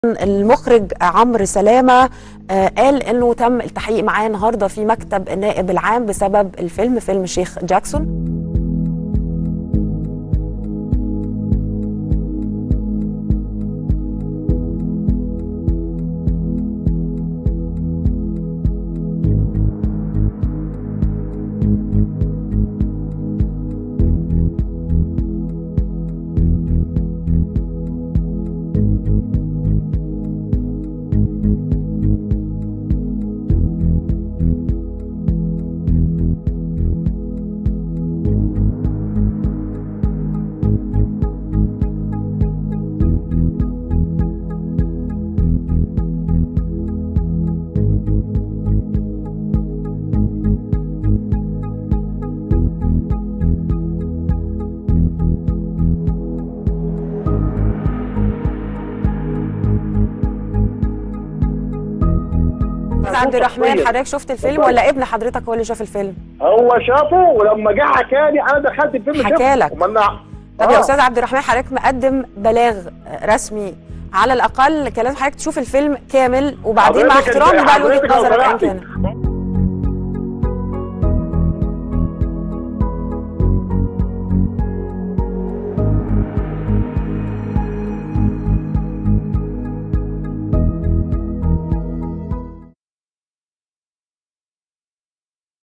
المخرج عمرو سلامة آه، قال انه تم التحقيق معاه النهارده في مكتب النائب العام بسبب الفيلم فيلم شيخ جاكسون استاذ عبد الرحمن حضرتك شفت الفيلم ولا ابن حضرتك هو اللي شاف الفيلم؟ هو شافه ولما جه حكالي انا دخلت الفيلم حكى شفته. لك. أمال أنا- طب آه. يا استاذ عبد الرحمن حضرتك مقدم بلاغ رسمي على الاقل كان لازم حضرتك تشوف الفيلم كامل وبعدين مع حضرتك احترامي أنت- بقى لوجهه حضرتك لو نظرك ايا سمحتي، كان